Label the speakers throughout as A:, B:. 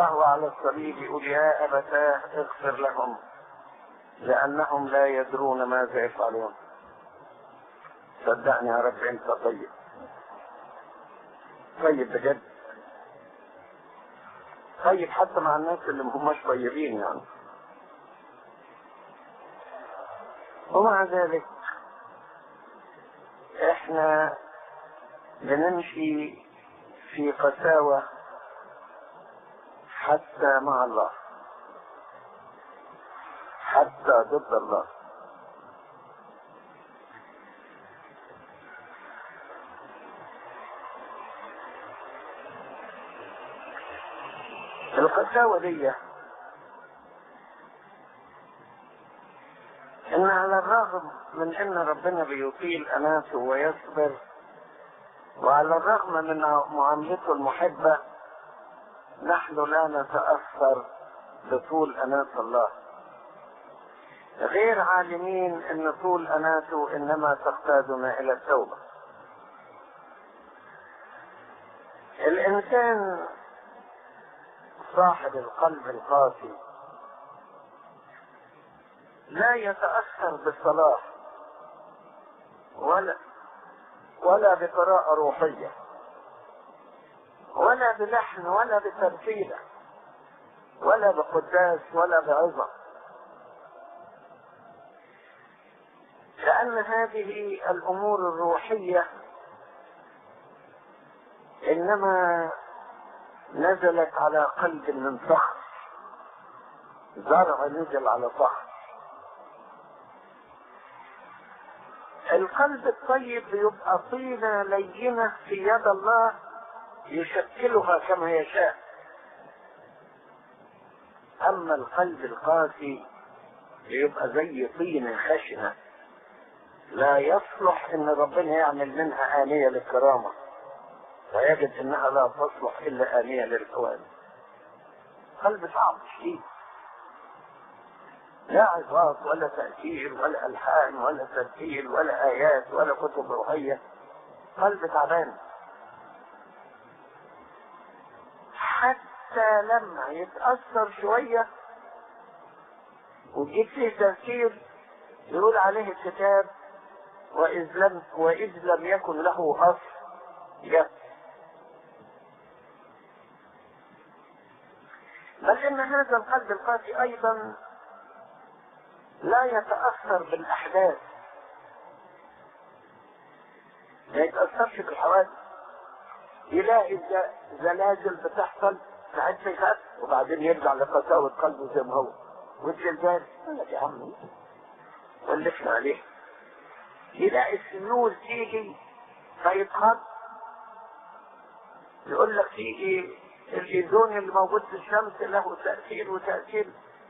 A: وهو على الصليب يقول يا أبتاه اغفر لهم لأنهم لا يدرون ماذا يفعلون صدقني يا رب أنت طيب طيب بجد طيب حتى مع الناس اللي ما هماش طيبين يعني ومع ذلك احنا بنمشي في قساوة حتى مع الله حتى ضد الله القساوة دي ان على الرغم من ان ربنا بيطيل اناسه ويصبر وعلى الرغم من معاملته المحبة نحن لا نتأثر بطول أناس الله غير عالمين ان طول أناته انما تقتادنا الى التوبة الانسان صاحب القلب القاسي لا يتأثر بالصلاة ولا ولا بقراءة روحية ولا بلحن ولا بتمثيلة ولا بقداس ولا بعظة لأن هذه الأمور الروحية إنما نزلت على قلب من صخر زرع نزل على صخر القلب الطيب بيبقى طينة لينة في يد الله يشكلها كما يشاء أما القلب القاسي بيبقى زي طينة خشنة لا يصلح ان ربنا يعمل منها آنية للكرامة ويجد انها لا تصلح الا آنية للحوال قلب صعب شديد لا عظات ولا تأثير ولا ألحان ولا تسجيل ولا آيات ولا كتب روحية قلب تعبان حتى لما يتأثر شوية ويجيب فيه تأثير يقول عليه الكتاب وإذ لم وإذ لم يكن له أصل يس بل إن هذا القلب القاسي أيضا لا يتأثر بالأحداث ما يتأثرش بالحوادث يلاقي زلازل بتحصل ساعات يخاف وبعدين يرجع لقساوة قلبه زي ما هو والزلزال يقول لك يا عم ولفنا عليه يلاقي السنون تيجي فيتخض يقول لك تيجي الايزون اللي موجود في الشمس له تأثير وتأثير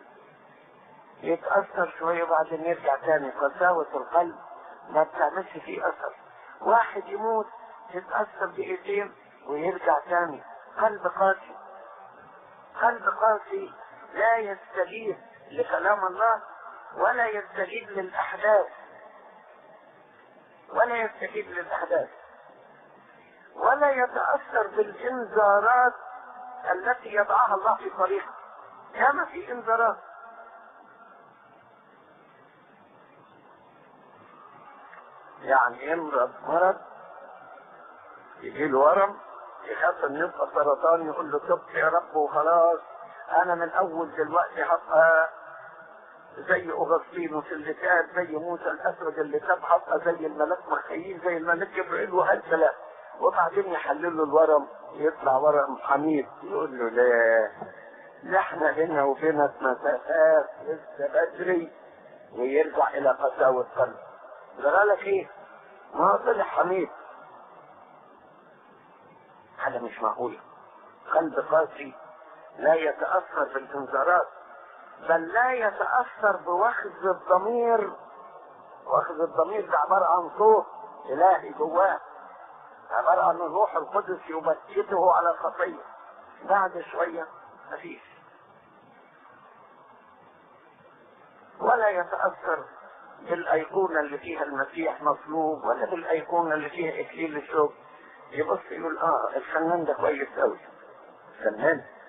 A: يتأثر شوية وبعدين يرجع تاني قساوة القلب ما بتعملش فيه أثر واحد يموت يتأثر دقيقتين ويرجع تاني قلب قاسي قلب قاسي لا يستجيب لكلام الله ولا يستجيب للأحداث ولا يستجيب للأحداث ولا يتأثر بالإنذارات التي يضعها الله في طريقه كما في إنذارات يعني يمرض مرض يجي له ورم يخاف ان يبقى سرطان يقول له تبت يا رب وخلاص انا من اول دلوقتي هبقى زي اغسطينوس اللي كان زي موسى الاسود اللي كان هبقى زي الملاك مخيل زي الملاك جبريل وهكذا وبعدين يحلل له الورم يطلع ورم حميد يقول له لا ده احنا هنا وبينك مسافات لسه بدري ويرجع الى قساوة قلب ده لك ايه ما هو طلع حميد حاجة مش معقولة قلب قاسي لا يتأثر بالانذارات بل لا يتأثر بوخز الضمير وخز الضمير ده عبارة عن صوت إلهي جواه عبارة عن الروح القدس يبكته على خطية بعد شوية مفيش ولا يتأثر بالأيقونة اللي فيها المسيح مصلوب ولا بالأيقونة اللي فيها إكليل الشوك يبص يقول اه الفنان ده كويس قوي فنان